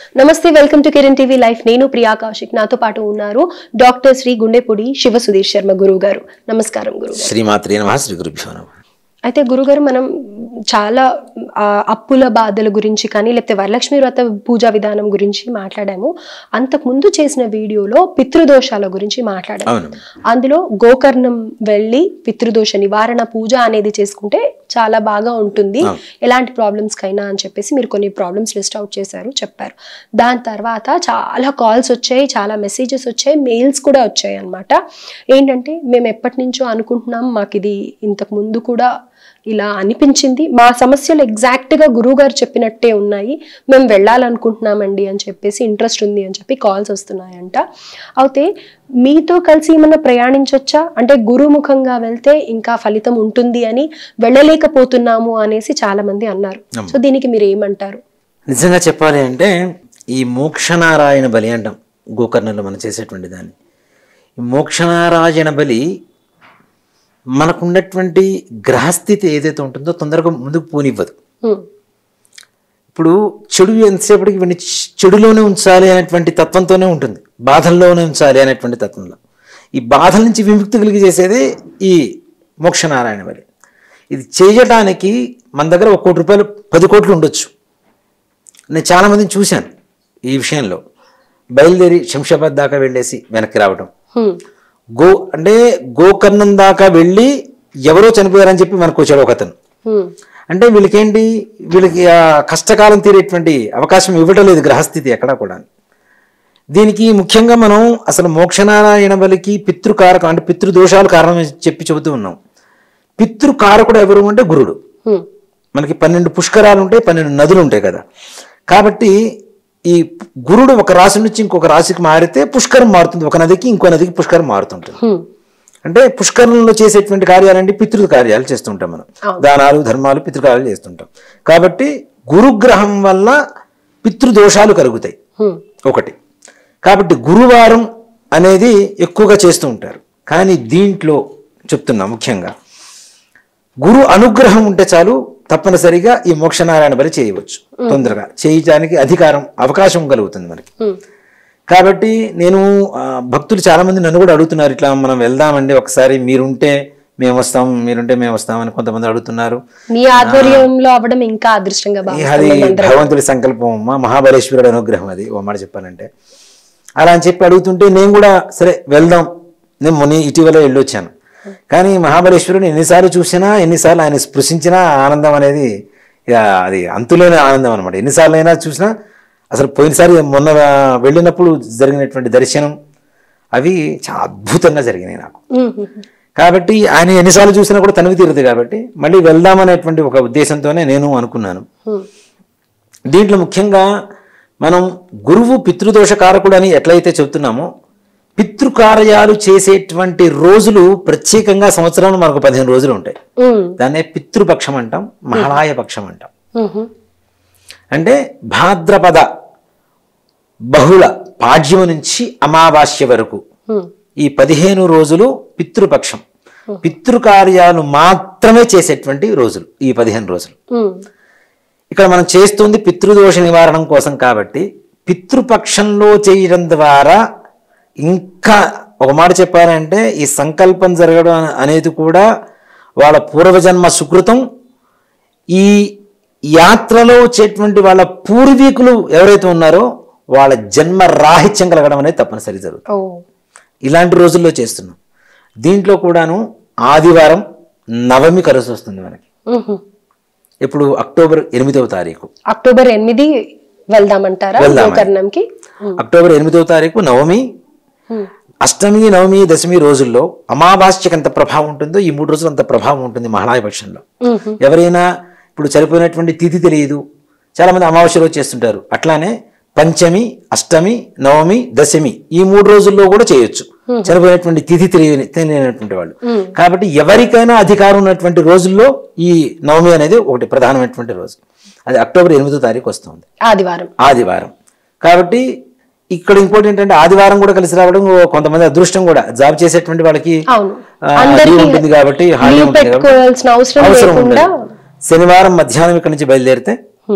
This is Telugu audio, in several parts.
నమస్తే welcome to Kiran TV life నేను ప్రియా కౌశిక్ నాతో పాటు ఉన్నారు డాక్టర్ శ్రీ గుండెపూడి శివ సుధీర్ శర్మ గురువు గారు నమస్కారం గురువు శ్రీమాత్రే నమ శ్రీ గురుభ్యో నమ అయితే గురుగారు మనం చాలా ఆ, అప్పుల బాధల గురించి కానీ లేకపోతే వరలక్ష్మి వ్రత పూజా విధానం గురించి మాట్లాడాము అంతకు ముందు చేసిన వీడియోలో పితృదోషాల గురించి మాట్లాడాము అవును అందులో గోకర్ణం వెళ్ళి పితృదోష నివారణ పూజ అనేది చేసుకుంటే చాలా బాగా ఉంటుంది అవును. ఎలాంటి ప్రాబ్లమ్స్ కైనా అని చెప్పేసి మీరు కొన్ని ప్రాబ్లమ్స్ లిస్ట్ అవుట్ చేశారు చెప్పారు దాని తర్వాత చాలా కాల్స్ వచ్చాయి చాలా మెసేజెస్ వచ్చాయి మెయిల్స్ కూడా వచ్చాయి అన్నమాట ఏంటంటే మేము ఎప్పటి నుంచో అనుకుంటున్నాం మాకు ఇది ఇంతకు ముందు కూడా ఇలా అనిపించింది మా సమస్యలు exact గా గురువు గారు చెప్పినట్టే ఉన్నాయి మేము వెళ్ళాలనుకుంటున్నామండి అని చెప్పేసి ఇంట్రెస్ట్ ఉంది అని చెప్పి కాల్స్ వస్తున్నాయంట అయితే మీతో కలిసి ఏమన్నా ప్రయాణించొచ్చా అంటే గురుముఖంగా వెళ్తే ఇంకా ఫలితం ఉంటుంది అని వెళ్ళలేకపోతున్నాము అనేసి చాలా మంది అన్నారు సో దీనికి మీరు ఏమంటారు నిజంగా చెప్పాలి అంటే ఈ మోక్షనారాయణ బలి అంటాం గోకర్ణంలో మనం చేసేటువంటి దాన్ని ఈ మోక్షనారాయణ బలి మనకున్నటువంటి గ్రహస్థితి ఏదైతే ఉంటుందో తొందరగా ముందుకు పోనివ్వదు హ్మ్. ఇప్పుడు చెడు ఎంతసేపటికి వీడిని చెడులోనే ఉంచాలి అనేటువంటి తత్వంతోనే ఉంటుంది బాధల్లోనే ఉంచాలి అనేటువంటి తత్వంలో ఈ బాధల నుంచి విముక్తి కలిగి చేసేది ఈ మోక్షనారాయణ బలి ఇది చేయటానికి మన దగ్గర ఒక కోటి రూపాయలు పది కోట్లు ఉండొచ్చు నేను చాలామందిని చూశాను ఈ విషయంలో బయలుదేరి శంషాబాద్ దాకా వెళ్ళేసి వెనక్కి రావడం హ్మ్. గో అంటే గోకర్ణం దాకా వెళ్ళి ఎవరో చనిపోయారని చెప్పి మనకు వచ్చాడు ఒక అతను హ్మ్. అంటే వీళ్ళకేంటి వీళ్ళకి ఆ కష్టకాలం తీరేటువంటి అవకాశం ఇవ్వటం లేదు గ్రహస్థితి ఎక్కడా కూడా దీనికి ముఖ్యంగా మనం అసలు మోక్షనారాయణ బలికి పితృకారకం అంటే పితృదోషాలు కారణం అని చెప్పి చెబుతూ ఉన్నాం పితృకారకుడు ఎవరు అంటే గురుడు హ్మ్. మనకి పన్నెండు పుష్కరాలు ఉంటాయి పన్నెండు నదులు ఉంటాయి కదా కాబట్టి ఈ గురుడు ఒక రాశి నుంచి ఇంకొక రాశికి మారితే పుష్కరం మారుతుంది ఒక నదికి ఇంకో నదికి పుష్కరం మారుతుంటుంది హ్మ్. అంటే పుష్కరంలో చేసేటువంటి కార్యాలంటే పితృ కార్యాలు చేస్తుంటాం మనం అవును. దానాలు ధర్మాలు పితృకార్యాలు చేస్తుంటాం కాబట్టి గురుగ్రహం వల్ల పితృదోషాలు కలుగుతాయి హ్మ్. ఒకటి కాబట్టి గురువారం అనేది ఎక్కువగా చేస్తూ ఉంటారు కానీ దీంట్లో చెప్తున్నా ముఖ్యంగా గురు అనుగ్రహం ఉంటే చాలు తప్పనిసరిగా ఈ మోక్షనారాయణ బలి చేయవచ్చు తొందరగా చేయటానికి అధికారం అవకాశం కలుగుతుంది మనకి హ్మ్. కాబట్టి నేను ఆ, భక్తులు చాలా మంది నన్ను కూడా అడుగుతున్నారు ఇట్లా మనం వెళ్దామండి ఒకసారి మీరుంటే మేము వస్తాం మీరుంటే మేము వస్తామని కొంతమంది అడుగుతున్నారు మీ ఆధ్వర్యంలో అవ్వడం ఇంకా అదృష్టంగా అది భావిస్తున్నాం భగవంతుడి సంకల్పం అమ్మా మహాబలేశ్వరుడు అనుగ్రహం అది ఓ మాట చెప్పానంటే అలా అని చెప్పి అడుగుతుంటే నేను కూడా సరే వెళ్దాం నేను మొన్న ఇటీవల వెళ్ళొచ్చాను కానీ మహాబలేశ్వరుని ఎన్నిసార్లు చూసినా ఎన్నిసార్లు ఆయన స్పృశించినా ఆనందం అనేది ఇక అది అంతులేని ఆనందం అనమాట ఎన్నిసార్లు అయినా చూసినా అసలు పోయినసారి మొన్న వెళ్ళినప్పుడు జరిగినటువంటి దర్శనం అవి చాలా అద్భుతంగా జరిగినాయి నాకు హ్మ్. హ్మ్. కాబట్టి ఆయన ఎన్నిసార్లు చూసినా కూడా తనివి తీరదు కాబట్టి మళ్ళీ వెళ్దామనేటువంటి ఒక ఉద్దేశంతోనే నేను అనుకున్నాను హ్మ్. దీంట్లో ముఖ్యంగా మనం గురువు పితృదోష కారకుడు అని ఎట్లయితే చెబుతున్నామో పితృకార్యాలు చేసేటువంటి రోజులు ప్రత్యేకంగా సంవత్సరంలో మనకు పదిహేను రోజులు ఉంటాయి హ్మ్. దాన్నే పితృపక్షం అంటాం మహాళాయ పక్షం అంటాం హ్మ్. హ్మ్. అంటే భాద్రపద బహుళ పాడ్యము నుంచి అమావాస్య వరకు హ్మ్. ఈ పదిహేను రోజులు పితృపక్షం పితృకార్యాలు మాత్రమే చేసేటువంటి రోజులు ఈ పదిహేను రోజులు హ్మ్. ఇక్కడ మనం చేస్తుంది పితృదోష నివారణం కోసం కాబట్టి పితృపక్షంలో చేయడం ద్వారా ఇంకా ఒక మాట చెప్పారంటే ఈ సంకల్పం జరగడం అన- అనేది కూడా వాళ్ళ పూర్వజన్మ సుకృతం ఈ యాత్రలో వచ్చేటువంటి వాళ్ళ పూర్వీకులు ఎవరైతే ఉన్నారో వాళ్ళ జన్మ రాహిత్యం కలగడం అనేది తప్పనిసరి జరుగుతుంది ఓ ఇలాంటి రోజుల్లో చేస్తున్నాం దీంట్లో కూడాను ఆదివారం నవమి కలిసి వస్తుంది మనకి హ్మ్. హ్మ్. ఇప్పుడు అక్టోబర్ ఎనిమిదవ తారీఖు అక్టోబర్ ఎనిమిది వెళ్దామంటారా వెళ్దామని. గోకర్ణంకి అక్టోబర్ ఎనిమిదవ తారీఖు నవమి హ్మ్. అష్టమి నవమి దశమి రోజుల్లో అమావాస్యకి ఎంత ప్రభావం ఉంటుందో ఈ మూడు రోజులు అంత ప్రభావం ఉంటుంది మహాళాయ పక్షంలో హ్మ్. హ్మ్. ఎవరైనా ఇప్పుడు చనిపోయినటువంటి తిథి తెలియదు చాలా మంది అమావాస్య రోజు చేస్తుంటారు అట్లానే పంచమి అష్టమి నవమి దశమి ఈ మూడు రోజుల్లో కూడా చేయొచ్చు చనిపోయినటువంటి తిథి తెలియని తెలియనటువంటి వాళ్ళు కాబట్టి ఎవరికైనా అధికారం ఉన్నటువంటి రోజుల్లో ఈ నవమి అనేది ఒకటి ప్రధానమైనటువంటి రోజు అది అక్టోబర్ ఎనిమిదో తారీఖు వస్తుంది ఆదివారం ఆదివారం కాబట్టి ఇక్కడ ఇంకోటి ఏంటంటే ఆదివారం కూడా కలిసి రావడం కొంతమంది అదృష్టం కూడా జాబ్ చేసేటువంటి వాళ్ళకి అవును ఆ, అందరికీ leave ఉంటుంది కాబట్టి హాలిడే లీవ్ ఉంటుంది కాబట్టి పెట్టుకోవాల్సిన అవసరం అవసరం లేకుండా ఉండదు శనివారం మధ్యాహ్నం ఇక్కడ నుంచి బయలుదేరితే హ్మ్.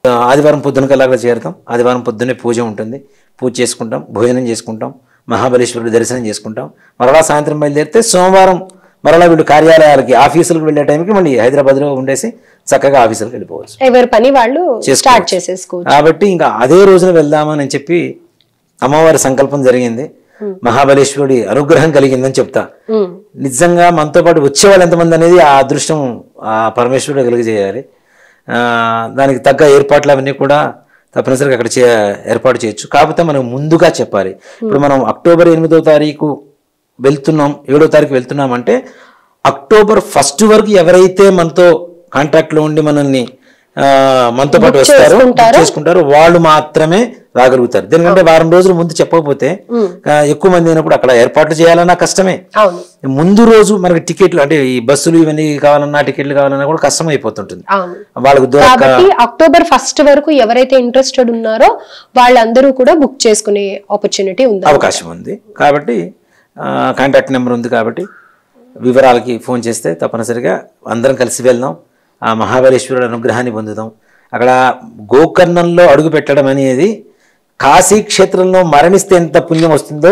ఆ, ఆదివారం పొద్దున కల్లా అక్కడ చేరుతాం ఆదివారం పొద్దున్నే పూజ ఉంటుంది పూజ చేసుకుంటాం భోజనం చేసుకుంటాం మహాబలేశ్వరుడి దర్శనం చేసుకుంటాం మరలా సాయంత్రం బయలుదేరితే సోమవారం మరలా వీళ్ళు కార్యాలయాలకి ఆఫీసులకు వెళ్ళే టైంకి మళ్ళీ హైదరాబాద్లో ఉండేసి చక్కగా ఆఫీసులకు వెళ్ళిపోవచ్చు ఎవరి పని వాళ్ళు చేసుకోవచ్చు. స్టార్ట్ చేసేసుకోవచ్చు కాబట్టి ఇంకా అదే రోజున వెళ్దామని చెప్పి అమ్మవారి సంకల్పం జరిగింది మహాబలేశ్వరుడి అనుగ్రహం కలిగిందని చెప్తా ఉమ్. నిజంగా మనతో పాటు వచ్చే వాళ్ళు ఎంతమంది అనేది ఆ అదృష్టం ఆ పరమేశ్వరుడు కలిగజేయాలి ఆ, దానికి తగ్గ ఏర్పాట్లు అవన్నీ కూడా తప్పనిసరిగా అక్కడ చే ఏర్పాటు చేయొచ్చు కాకపోతే మనం ముందుగా చెప్పాలి ఇప్పుడు మనం అక్టోబర్ ఎనిమిదో తారీఖు వెళ్తున్నాం ఏడో తారీఖు వెళ్తున్నాం అంటే అక్టోబర్ ఫస్ట్ వరకు ఎవరైతే మనతో కాంటాక్ట్లో ఉండి మనల్ని ఆ, మనతో పాటు వస్తారో book చేసుకుంటారో వాళ్ళు మాత్రమే రాగలుగుతారు దీనికంటే వారం రోజులు ముందు చెప్పకపోతే ఆ, ఎక్కువ మంది అయినప్పుడు అక్కడ ఏర్పాట్లు చేయాలన్నా కష్టమే అవును ముందు రోజు మనకి టికెట్లు అంటే ఈ బస్సులు ఇవన్నీ కావాలన్నా టికెట్లు కావాలన్నా కూడా కష్టం అయిపోతుంటుంది అవును వాళ్ళకు దొరక కాబట్టి అక్టోబర్ ఫస్ట్ వరకు ఎవరైతే ఇంట్రెస్టెడ్ ఉన్నారో వాళ్ళందరూ కూడా బుక్ చేసుకునే ఆపర్చునిటీ ఉంది అవకాశం ఉంది కాబట్టి కాంటాక్ట్ నెంబర్ ఉంది కాబట్టి వివరాలకి ఫోన్ చేస్తే తప్పనిసరిగా అందరం కలిసి వెళ్దాం ఆ మహాబలేశ్వరుడు అనుగ్రహాన్ని పొందుదాం అక్కడ గోకర్ణంలో అడుగు పెట్టడం అనేది కాశీ క్షేత్రంలో మరణిస్తే ఎంత పుణ్యం వస్తుందో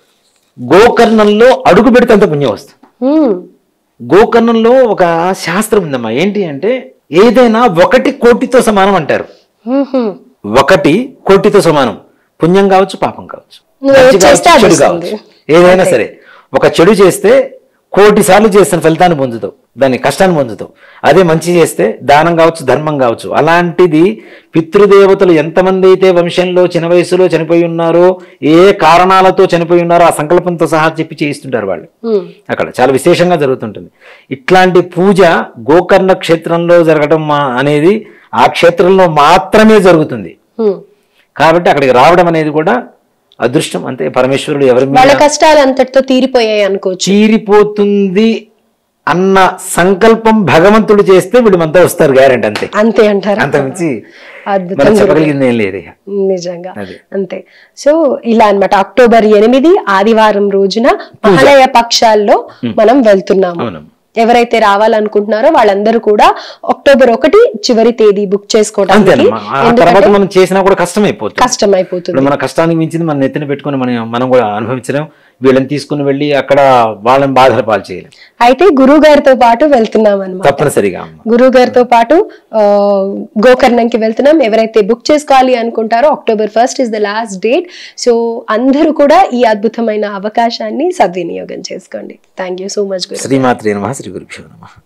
గోకర్ణంలో అడుగు పెడితే అంత పుణ్యం వస్తుంది ఉమ్. గోకర్ణంలో ఒక శాస్త్రం ఉందమ్మా ఏంటి అంటే ఏదైనా ఒకటి కోటితో సమానం అంటారు ఉహుం. ఒకటి కోటితో సమానం పుణ్యం కావచ్చు పాపం కావచ్చు నువ్వు ఏది మంచి చేస్తే కావచ్చు అది చెడు వస్తుంది. కావచ్చు ఏదైనా సరే ఒక చెడు చేస్తే కోటి సార్లు చేసిన ఫలితాన్ని పొందుతావు దాని కష్టాన్ని పొందుతావు అదే మంచి చేస్తే దానం కావచ్చు ధర్మం కావచ్చు అలాంటిది పితృదేవతలు ఎంతమంది అయితే వంశంలో చిన్న వయసులో చనిపోయి ఉన్నారో ఏ కారణాలతో చనిపోయి ఉన్నారో ఆ సంకల్పంతో సహా చెప్పి చేయిస్తుంటారు వాళ్ళు ఉమ్. అక్కడ చాలా విశేషంగా జరుగుతుంటుంది ఇట్లాంటి పూజ గోకర్ణ క్షేత్రంలో జరగడం మా- అనేది ఆ క్షేత్రంలో మాత్రమే జరుగుతుంది ఉమ్. కాబట్టి అక్కడికి రావడం అనేది కూడా అదృష్టం అంతే పరమేశ్వరుడు ఎవరి మీద వాళ్ళ కష్టాలు అంతటితో తీరిపోయాయి అనుకోవచ్చు చీరిపోతుంది అన్న సంకల్పం భగవంతుడు చేస్తే వీళ్ళు మనతో వస్తారు గ్యారెంటీ అంతే అంతే అంటారా అంతకుమించి అద్భుతం మనం చెప్పగలిగింది ఏం లేదు ఇక నిజంగా అది. అంతే సో ఇలా అన్నమాట అక్టోబర్ ఎనిమిది ఆదివారం రోజున మహాలయ పక్షాల్లో మనం వెళ్తున్నాము అవునమ్మా ఎవరైతే రావాలనుకుంటున్నారో వాళ్ళందరూ కూడా అక్టోబర్ ఒకటి చివరి తేదీ బుక్ చేసుకోవడానికి అంతేనమ్మా ఆ తర్వాత మనం చేసినా కూడా కష్టం అయిపోతుంది కష్టం అయిపోతుంది ఇప్పుడు మన కష్టానికి మించింది మన నెత్తిన పెట్టుకొని మనం మనం కూడా అనుభవించలేం వీళ్ళని తీసుకుని వెళ్ళి అక్కడ వాళ్ళని బాధల పాలు చేయలేం అయితే గురువు గారితో పాటు వెళ్తున్నాం అనమాట తప్పనిసరిగా అమ్మ గురువు గారితో పాటు ఆ, గోకర్ణంకి వెళ్తున్నాం ఎవరైతే బుక్ చేసుకోవాలి అనుకుంటారో October first is the last date so అందరూ కూడా ఈ అద్భుతమైన అవకాశాన్ని సద్వినియోగం చేసుకోండి థ్యాంక్ యూ సో మచ్ గురు శ్రీమాత్రి నమ శ్రీ గురుభ్యో నమ